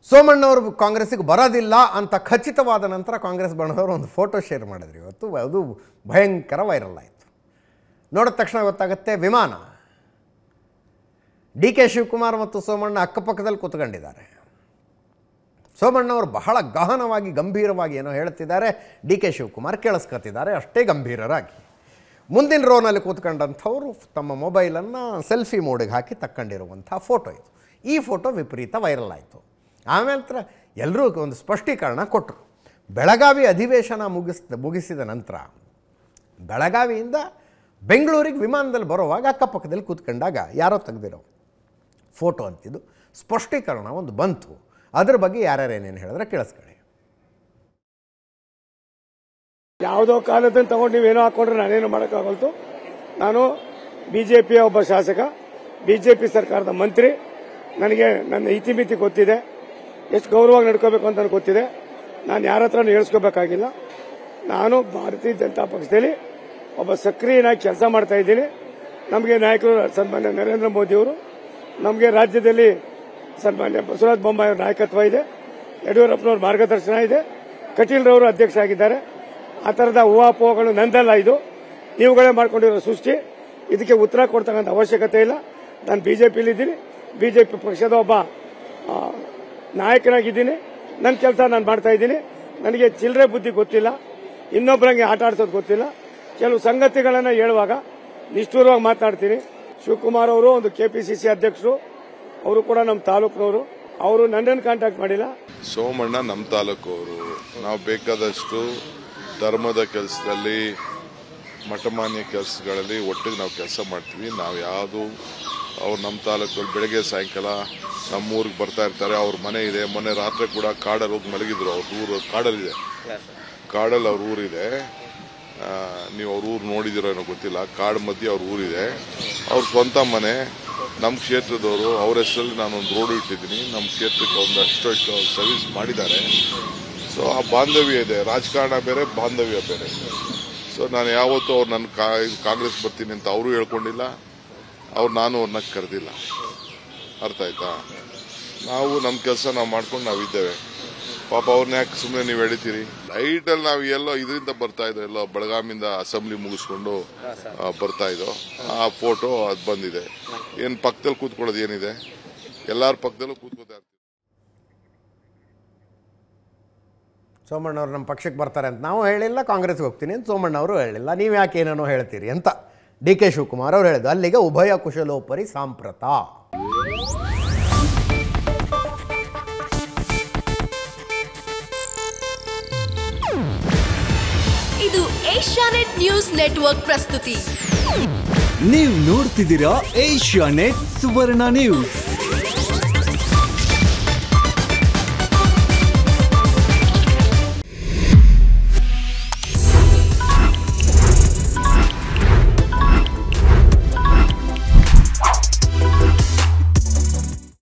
ಸೋಮಣ್ಣವರು ಕಾಂಗ್ರೆಸ್ಸಿಗೆ ಬರೋದಿಲ್ಲ ಅಂತ ಖಚಿತವಾದ ನಂತರ ಕಾಂಗ್ರೆಸ್ ಬಣದವರು ಒಂದು ಫೋಟೋ ಶೇರ್ ಮಾಡಿದ್ರು ಇವತ್ತು ಅದು ಭಯಂಕರ ವೈರಲ್ ಆಯಿತು ನೋಡಿದ ತಕ್ಷಣ ಗೊತ್ತಾಗುತ್ತೆ ವಿಮಾನ ಡಿ ಕೆ ಶಿವಕುಮಾರ್ ಮತ್ತು ಸೋಮಣ್ಣ ಅಕ್ಕಪಕ್ಕದಲ್ಲಿ ಕೂತ್ಕೊಂಡಿದ್ದಾರೆ ಸೋಮಣ್ಣವರು ಬಹಳ ಗಹನವಾಗಿ ಗಂಭೀರವಾಗಿ ಏನೋ ಹೇಳ್ತಿದ್ದಾರೆ ಡಿ ಕೆ ಶಿವಕುಮಾರ್ ಕೇಳಿಸ್ಕೊತಿದ್ದಾರೆ ಅಷ್ಟೇ ಗಂಭೀರರಾಗಿ ಮುಂದಿನ ರೋನಲ್ಲಿ ಕೂತ್ಕೊಂಡಂಥವ್ರು ತಮ್ಮ ಮೊಬೈಲನ್ನು ಸೆಲ್ಫಿ ಮೋಡಿಗೆ ಹಾಕಿ ತಕ್ಕೊಂಡಿರುವಂಥ ಫೋಟೋ ಇದು ಈ ಫೋಟೋ ವಿಪರೀತ ವೈರಲ್ ಆಯಿತು ಆಮೇಲೆ ತ್ರ ಎಲ್ಲರೂ ಒಂದು ಸ್ಪಷ್ಟೀಕರಣ ಕೊಟ್ಟರು ಬೆಳಗಾವಿ ಅಧಿವೇಶನ ಮುಗಿಸ್ ಮುಗಿಸಿದ ನಂತರ ಬೆಳಗಾವಿಯಿಂದ ಬೆಂಗಳೂರಿಗೆ ವಿಮಾನದಲ್ಲಿ ಬರುವಾಗ ಅಕ್ಕಪಕ್ಕದಲ್ಲಿ ಕೂತ್ಕೊಂಡಾಗ ಯಾರೋ ತೆಗೆದಿರೋ ಫೋಟೋ ಅಂತಿದ್ದು ಸ್ಪಷ್ಟೀಕರಣ ಒಂದು ಬಂತು ಅದ್ರ ಬಗ್ಗೆ ಯಾರ್ಯಾರು ಏನೇನು ಹೇಳಿದ್ರೆ ಕೇಳಿಸ್ಕೊಳ್ಳಿ ಯಾವುದೋ ಕಾಲದಲ್ಲಿ ತಗೊಂಡು ನೀವೇನೋ ಹಾಕೊಂಡ್ರೆ ನಾನೇನು ಮಾಡೋಕ್ಕಾಗಲ್ತು ನಾನು ಬಿಜೆಪಿಯ ಒಬ್ಬ ಶಾಸಕ ಬಿಜೆಪಿ ಸರ್ಕಾರದ ಮಂತ್ರಿ ನನಗೆ ನನ್ನ ಇತಿಮಿತಿ ಗೊತ್ತಿದೆ ಎಷ್ಟು ಗೌರವವಾಗಿ ನಡ್ಕೋಬೇಕು ಅಂತ ನನಗೆ ಗೊತ್ತಿದೆ ನಾನು ಯಾರ ಹತ್ರನೂ ಹೇಳಿಸ್ಕೋಬೇಕಾಗಿಲ್ಲ ನಾನು ಭಾರತೀಯ ಜನತಾ ಪಕ್ಷದಲ್ಲಿ ಒಬ್ಬ ಸಕ್ರಿಯನಾಗಿ ಕೆಲಸ ಮಾಡ್ತಾ ಇದ್ದೀನಿ ನಮಗೆ ನಾಯಕರು ಸನ್ಮಾನ್ಯ ನರೇಂದ್ರ ಮೋದಿಯವರು ನಮಗೆ ರಾಜ್ಯದಲ್ಲಿ ಸನ್ಮಾನ್ಯ ಬಸವರಾಜ ಬೊಮ್ಮಾಯಿ ಅವರ ನಾಯಕತ್ವ ಇದೆ ಯಡಿಯೂರಪ್ಪನವ್ರ ಮಾರ್ಗದರ್ಶನ ಇದೆ ಕಟೀಲ್ ರವರು ಅಧ್ಯಕ್ಷ ಆಗಿದ್ದಾರೆ ಆ ಥರದ ಊಹಾಪೋಹಗಳು ನಂದಲ್ಲ ಇದು ನೀವುಗಳೇ ಮಾಡ್ಕೊಂಡಿರೋ ಸೃಷ್ಟಿ ಇದಕ್ಕೆ ಉತ್ತರ ಕೊಡ್ತಕ್ಕಂಥ ಅವಶ್ಯಕತೆ ಇಲ್ಲ ನಾನು ಬಿಜೆಪಿಲಿದ್ದೀನಿ ಬಿಜೆಪಿ ಪಕ್ಷದ ಒಬ್ಬ ಆ, ನಾಯಕನಾಗಿದ್ದೀನಿ ನನ್ನ ಕೆಲಸ ನಾನು ಮಾಡ್ತಾ ಇದ್ದೀನಿ ನನಗೆ ಚಿಲ್ಲರೆ ಬುದ್ಧಿ ಗೊತ್ತಿಲ್ಲ ಇನ್ನೊಬ್ಬರಂಗೆ ಆಟ ಆಡ್ಸೋದು ಗೊತ್ತಿಲ್ಲ ಕೆಲವು ಸಂಗತಿಗಳನ್ನು ಹೇಳುವಾಗ ನಿಷ್ಠೂರವಾಗಿ ಮಾತನಾಡ್ತೀನಿ ಶಿವಕುಮಾರ್ ಅವರು ಒಂದು ಕೆಪಿಸಿಸಿ ಅಧ್ಯಕ್ಷರು ಅವರು ಕೂಡ ನಮ್ಮ ತಾಲೂಕಿನವರು ಅವರು ನನ್ನನ್ನು ಕಾಂಟ್ಯಾಕ್ಟ್ ಮಾಡಿಲ್ಲ ಸೋಮಣ್ಣ ನಮ್ಮ ತಾಲೂಕು ಅವರು ನಾವು ಬೇಕಾದಷ್ಟು ಧರ್ಮದ ಕೆಲಸದಲ್ಲಿ ಮಠಮಾನ್ಯ ಕೆಲಸಗಳಲ್ಲಿ ಒಟ್ಟಿಗೆ ನಾವು ಕೆಲಸ ಮಾಡ್ತೀವಿ ನಾವು ಯಾವುದು ಅವ್ರು ನಮ್ಮ ತಾಲೂಕಲ್ಲಿ ಬೆಳಗ್ಗೆ ಸಾಯಂಕಾಲ ನಮ್ಮ ಊರಿಗೆ ಬರ್ತಾ ಇರ್ತಾರೆ ಅವ್ರ ಮನೆ ಇದೆ ಮೊನ್ನೆ ರಾತ್ರಿ ಕೂಡ ಕಾಡಲ್ಲಿ ಹೋಗಿ ಮಲಗಿದ್ರು ಅವ್ರ ಊರು ಕಾಡಲ್ಲಿದೆ ಕಾಡಲ್ಲಿ ಅವ್ರ ಊರಿದೆ ಆ, ನೀವು ಅವ್ರ ಊರು ನೋಡಿದಿರೋ ಏನೋ ಗೊತ್ತಿಲ್ಲ ಕಾಡು ಮಧ್ಯೆ ಅವ್ರ ಊರಿದೆ ಅವ್ರ ಸ್ವಂತ ಮನೆ ನಮ್ಮ ಕ್ಷೇತ್ರದವರು ಅವ್ರ ಹೆಸರಲ್ಲಿ ನಾನೊಂದು ರೋಡ್ ಇಟ್ಟಿದ್ದೀನಿ ನಮ್ಮ ಕ್ಷೇತ್ರಕ್ಕೆ ಒಂದಷ್ಟು ಅಷ್ಟು ಸರ್ವಿಸ್ ಮಾಡಿದ್ದಾರೆ ಸೊ ಆ ಬಾಂಧವ್ಯ ಇದೆ ರಾಜಕಾರಣ ಬೇರೆ ಬಾಂಧವ್ಯ ಬೇರೆ ಸೊ ನಾನು ಯಾವತ್ತೂ ಅವ್ರು ನನ್ನ ಕಾಂಗ್ರೆಸ್ ಬರ್ತೀನಿ ಅಂತ ಅವರು ಹೇಳ್ಕೊಂಡಿಲ್ಲ ಅವ್ರು ನಾನು ಅವ್ರನ್ನ ಕರೆದಿಲ್ಲ ಅರ್ಥ ಆಯ್ತಾ ನಾವು ನಮ್ಮ ಕೆಲಸ ನಾವು ಮಾಡ್ಕೊಂಡು ನಾವು ಇದ್ದೇವೆ ಪಾಪ ಅವ್ರನ್ನ ಯಾಕೆ ಸುಮ್ಮನೆ ನೀವು ಎಳಿತೀರಿ ಲೈಟಲ್ಲಿ ನಾವು ಎಲ್ಲೋ ಇದರಿಂದ ಬರ್ತಾ ಇದ್ದೋ ಎಲ್ಲೋ ಬೆಳಗಾಮಿಂದ ಅಸೆಂಬ್ಲಿ ಮುಗಿಸ್ಕೊಂಡು ಆ, ಬರ್ತಾ ಇದ್ದೋ ಆ ಫೋಟೋ ಅದು ಬಂದಿದೆ ಏನು ಪಕ್ಕದಲ್ಲಿ ಕೂತ್ಕೊಳ್ಳೋದು ಏನಿದೆ ಎಲ್ಲಾರ ಪಕ್ಕದಲ್ಲೂ ಕೂತ್ಕೋತಾ ಇರ್ತೀವಿ ಸೋಮಣ್ಣವ್ರು ನಮ್ಮ ಪಕ್ಷಕ್ಕೆ ಬರ್ತಾರೆ ಅಂತ ನಾವು ಹೇಳಿಲ್ಲ ಕಾಂಗ್ರೆಸ್ಗೆ ಹೋಗ್ತೀನಿ ಅಂತ ಸೋಮಣ್ಣವರು ಹೇಳಿಲ್ಲ ನೀವು ಯಾಕೆ ಏನೇನೋ ಹೇಳ್ತೀರಿ ಅಂತ ಡಿ ಕೆ ಶಿವಕುಮಾರ್ ಅವರು ಹೇಳಿದ್ದು ಅಲ್ಲಿಗೆ ಉಭಯ ಕುಶಲೋಪರಿ ಸಾಂಪ್ರತ ಇದು ಏಷ್ಯಾನೆಟ್ ನ್ಯೂಸ್ ನೆಟ್ವರ್ಕ್ ಪ್ರಸ್ತುತಿ ನೀವು ನೋಡ್ತಿದ್ದೀರಾ ಏಷ್ಯಾ ನೆಟ್ ಸುವರ್ಣ ನ್ಯೂಸ್